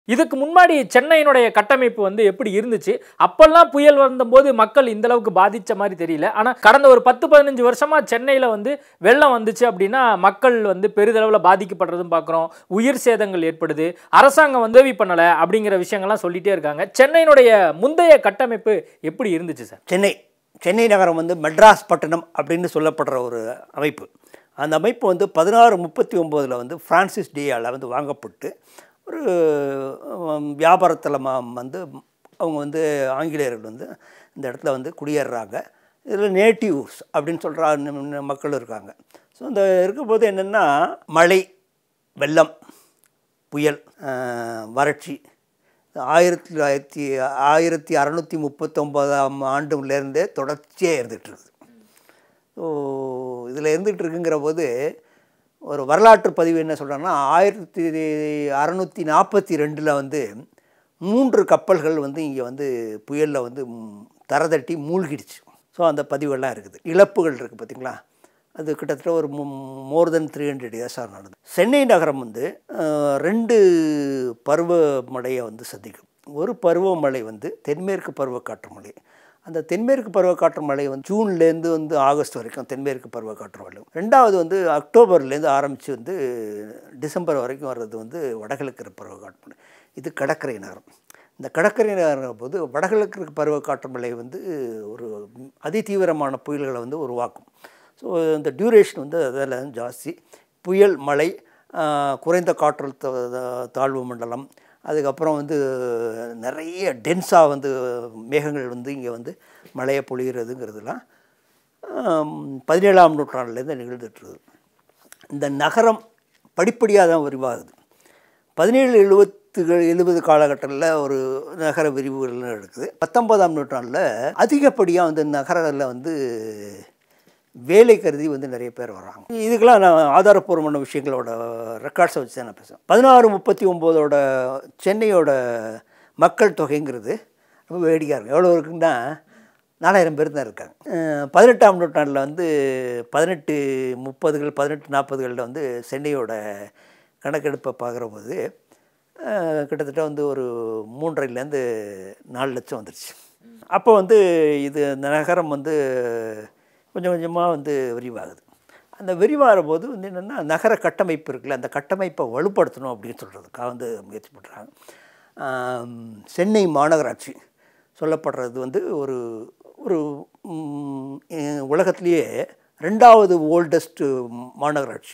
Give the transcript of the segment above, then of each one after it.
இதுக்கு முன்னாடி சென்னையினுடைய கட்டமைப்பு வந்து எப்படி இருந்துச்சு அப்பெல்லாம் புயல் வந்தபோது மக்கள் இந்த அளவுக்கு பாதிச்ச மாதிரி தெரியல ஆனால் கடந்த ஒரு பத்து பதினஞ்சு வருஷமா சென்னையில் வந்து வெள்ளம் வந்துச்சு அப்படின்னா மக்கள் வந்து பெரிதளவில் பாதிக்கப்படுறதும் பார்க்குறோம் உயிர் சேதங்கள் ஏற்படுது அரசாங்கம் வந்து உதவி பண்ணலை அப்படிங்கிற விஷயங்கள்லாம் சொல்லிட்டே இருக்காங்க சென்னையினுடைய முந்தைய கட்டமைப்பு எப்படி இருந்துச்சு சார் சென்னை சென்னை நகரம் வந்து மெட்ராஸ் பட்டணம் அப்படின்னு சொல்லப்படுற ஒரு அமைப்பு அந்த அமைப்பு வந்து பதினாறு முப்பத்தி ஒம்போதில் வந்து ஃப்ரான்சிஸ் டியால் வந்து வாங்கப்பட்டு ஒரு வியாபார தலமாக வந்து அவங்க வந்து ஆங்கிலேயர்கள் வந்து இந்த இடத்துல வந்து குடியேறுறாங்க இதில் நேட்டிவ்ஸ் அப்படின்னு சொல்கிற மக்கள் இருக்காங்க ஸோ இந்த இருக்கும்போது என்னென்னா மழை வெள்ளம் புயல் அஹ், வறட்சி ஆயிரத்தி தொள்ளாயிரத்தி ஆயிரத்தி அறநூற்றி முப்பத்தொம்போதாம் ஆண்டுலேருந்தே தொடர்ச்சியாக இருந்துகிட்ருக்குது ஸோ இதில் இருந்துகிட்டு இருக்குங்கிற போது ஒரு வரலாற்று பதிவு என்ன சொல்கிறாங்கன்னா ஆயிரத்தி அறநூற்றி நாற்பத்தி ரெண்டில் வந்து மூன்று கப்பல்கள் வந்து இங்கே வந்து புயலில் வந்து ம், தரதட்டி மூழ்கிடுச்சு ஸோ அந்த பதிவெல்லாம் இருக்குது இழப்புகள் இருக்குது பார்த்தீங்களா அது கிட்டத்தட்ட ஒரு மோர் தென் த்ரீ ஹண்ட்ரட் இயர்ஸாக நடந்தது சென்னை நகரம் வந்து அஹ், ரெண்டு பருவமழையை வந்து சந்திக்கும் ஒரு பருவமழை வந்து தென்மேற்கு பருவக்காற்று மழை அந்த தென்மேற்கு பருவக்காற்று மழை வந்து ஜூன்லேருந்து வந்து ஆகஸ்ட் வரைக்கும் தென்மேற்கு பருவக்காற்று மழை ரெண்டாவது வந்து அக்டோபர்லேருந்து ஆரம்பித்து வந்து டிசம்பர் வரைக்கும் வர்றது வந்து வடகிழக்கு பருவக்காற்று மழை இது கடற்கரை நகரம் இந்த கடற்கரை நகரம் போது வடகிழக்கு பருவக்காற்று மழை வந்து ஒரு அதிதீவிரமான புயல்களை வந்து உருவாக்கும் ஸோ இந்த டியூரேஷன் வந்து அதில் ஜாஸ்தி புயல் மழை ஆஹ், குறைந்த காற்றழுத்த தாழ்வு மண்டலம் அதுக்கப்புறம் வந்து நிறைய டென்ஸாக வந்து மேகங்கள் வந்து இங்கே வந்து மழையை பொழிகிறதுங்கிறதுலாம் ஆம், பதினேழாம் நூற்றாண்டுலேருந்து நிகழ்ந்துட்டுருது இந்த நகரம் படிப்படியாக தான் விரிவாகுது பதினேழு எழுபத்துகள் எழுபது காலகட்டத்தில் ஒரு நகர விரிவுகள் நடக்குது பத்தொன்பதாம் நூற்றாண்டில் அதிகப்படியாக வந்து நகரங்களில் வந்து வேலை கருதி வந்து நிறைய பேர் வராங்க இதுக்கெல்லாம் நான் ஆதாரப்பூர்வமான விஷயங்களோட ரெக்கார்ட்ஸை வச்சு தான் நான் பேசுகிறேன் பதினாறு முப்பத்தி ஒம்போதோட சென்னையோட மக்கள் தொகைங்கிறது ரொம்ப வேடிக்கையாக இருக்கும் எவ்வளோ இருக்குன்னா நாலாயிரம் பேர் தான் இருக்காங்க அஹ் பதினெட்டாம் நூற்றாண்டில் வந்து பதினெட்டு முப்பதுகள் பதினெட்டு நாற்பதுகளில் வந்து சென்னையோட கணக்கெடுப்பை பார்க்குற போது அஹ் கிட்டத்தட்ட வந்து ஒரு மூன்றரைலேருந்து நாலு லட்சம் வந்துருச்சு அப்போ வந்து இது இந்த நகரம் வந்து கொஞ்சம் கொஞ்சமாக வந்து விரிவாகுது அந்த விரிவாகிற போது வந்து என்னென்னா நகர கட்டமைப்பு இருக்குல்ல அந்த கட்டமைப்பை வலுப்படுத்தணும் அப்படின்னு சொல்கிறதுக்காக வந்து முயற்சி பண்ணுறாங்க ஆம், சென்னை மாநகராட்சி சொல்லப்படுறது வந்து ஒரு ஒரு ம், எ- உலகத்திலேயே ரெண்டாவது ஓல்டஸ்ட்டு மாநகராட்சி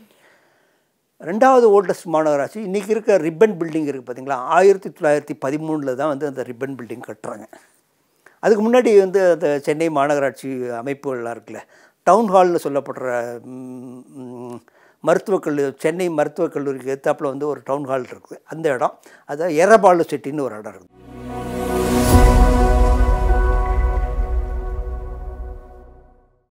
ரெண்டாவது ஓல்டஸ்ட் மாநகராட்சி இன்றைக்கி இருக்க ரிப்பன் பில்டிங் இருக்குது பார்த்தீங்களா ஆயிரத்தி தொள்ளாயிரத்தி பதிமூணில் தான் வந்து அந்த ரிப்பன் பில்டிங் கட்டுறாங்க அதுக்கு முன்னாடி வந்து அந்த சென்னை மாநகராட்சி அமைப்புகள்லாம் இருக்குல்ல டவுன் ஹால்னு சொல்லப்படுற ம், ம், மருத்துவக் கல்லூரி சென்னை மருத்துவக் கல்லூரிக்கு எத்தாப்பில் வந்து ஒரு டவுன் ஹால் இருக்குது அந்த இடம் அது எரபாலு செட்டின்னு ஒரு இடம் இருக்குது